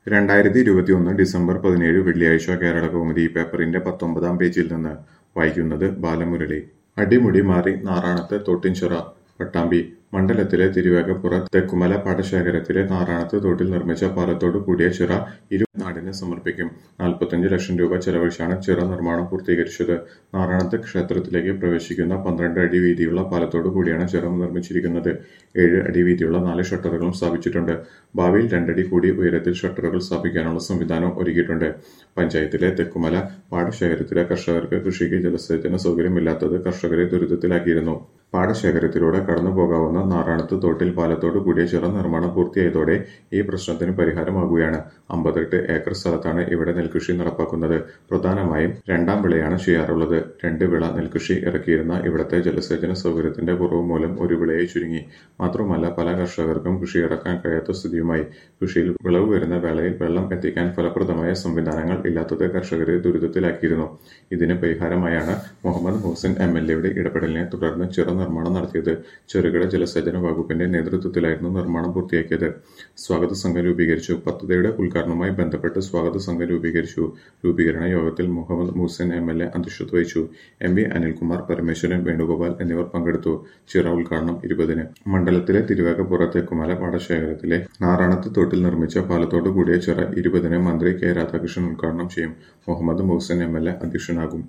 രണ്ടായിരത്തി ഇരുപത്തിയൊന്ന് ഡിസംബർ പതിനേഴ് വെള്ളിയാഴ്ച കേരള കൗമുദി പേപ്പറിന്റെ പത്തൊമ്പതാം പേജിൽ നിന്ന് വായിക്കുന്നത് ബാലമുരളി അടിമുടി മാറി നാറാണത്ത് തോട്ടിൻചിറ പട്ടാമ്പി മണ്ഡലത്തിലെ തിരുവേഗപ്പുറ തെക്കുമല പാടശേഖരത്തിലെ നാറാണത്ത് തോട്ടിൽ നിർമ്മിച്ച പാലത്തോട് കൂടിയ ചിറ ഇരു നാടിന് സമർപ്പിക്കും നാൽപ്പത്തഞ്ച് ലക്ഷം രൂപ ചെലവഴിച്ചാണ് ചിറ നിർമ്മാണം പൂർത്തീകരിച്ചത് നാറാണത്ത് ക്ഷേത്രത്തിലേക്ക് പ്രവേശിക്കുന്ന പന്ത്രണ്ട് അടി വീതിയുള്ള പാലത്തോട് കൂടിയാണ് ചിറ നിർമ്മിച്ചിരിക്കുന്നത് ഏഴ് അടി വീതിയുള്ള നാല് ഷട്ടറുകളും സ്ഥാപിച്ചിട്ടുണ്ട് ഭാവിയിൽ രണ്ടടി കൂടി ഉയരത്തിൽ ഷട്ടറുകൾ സ്ഥാപിക്കാനുള്ള സംവിധാനം ഒരുക്കിയിട്ടുണ്ട് പഞ്ചായത്തിലെ തെക്കുമല പാടശേഖരത്തിലെ കർഷകർക്ക് കൃഷിക്ക് ജലസേചന സൗകര്യമില്ലാത്തത് കർഷകരെ ദുരിതത്തിലാക്കിയിരുന്നു പാടശേഖരത്തിലൂടെ കടന്നു പോകാവുന്ന നാറാണത്ത് തോട്ടിൽ പാലത്തോട് കൂടിയ ചിറ നിർമ്മാണം പൂർത്തിയായതോടെ ഈ പ്രശ്നത്തിന് പരിഹാരമാകുകയാണ് അമ്പത്തെട്ട് ഏക്കർ സ്ഥലത്താണ് ഇവിടെ നെൽകൃഷി നടപ്പാക്കുന്നത് പ്രധാനമായും രണ്ടാം വിളയാണ് ചെയ്യാറുള്ളത് രണ്ട് വിള നെൽകൃഷി ഇറക്കിയിരുന്ന ഇവിടത്തെ ജലസേചന സൗകര്യത്തിന്റെ കുറവ് മൂലം ഒരു വിളയെ ചുരുങ്ങി മാത്രമല്ല പല കർഷകർക്കും കൃഷി ഇറക്കാൻ കഴിയാത്ത സ്ഥിതിയുമായി കൃഷിയിൽ വിളവ് വരുന്ന വേളയിൽ വെള്ളം എത്തിക്കാൻ ഫലപ്രദമായ സംവിധാനങ്ങൾ ഇല്ലാത്തത് കർഷകരെ ദുരിതത്തിലാക്കിയിരുന്നു ഇതിന് പരിഹാരമായാണ് മുഹമ്മദ് ഹുസൈൻ എം എൽ എയുടെ ഇടപെടലിനെ തുടർന്ന് ചിറ നിർമ്മാണം നടത്തിയത് ചെറുകിട ജലസേചന വകുപ്പിന്റെ നേതൃത്വത്തിലായിരുന്നു നിർമ്മാണം പൂർത്തിയാക്കിയത് സ്വാഗത സംഘം രൂപീകരിച്ചു പദ്ധതിയുടെ ഉദ്ഘാടനവുമായി ബന്ധപ്പെട്ട് സ്വാഗത സംഘം രൂപീകരിച്ചു രൂപീകരണ യോഗത്തിൽ Muhammad Muhsin M L A അധ്യക്ഷത വഹിച്ചു എം വി അനിൽകുമാർ പരമേശ്വരൻ വേണുഗോപാൽ എന്നിവർ പങ്കെടുത്തു ചിറ ഉദ്ഘാടനം ഇരുപതിന് മണ്ഡലത്തിലെ തിരുവേഗപ്പുറ തെക്കുമല പാടശേഖരത്തിലെ നാറാണത്ത് തോട്ടിൽ നിർമ്മിച്ച പാലത്തോട് കൂടിയ ചിറ ഇരുപതിന് മന്ത്രി കെ രാധാകൃഷ്ണൻ ഉദ്ഘാടനം ചെയ്യും Muhammad Muhsin M L A അധ്യക്ഷനാകും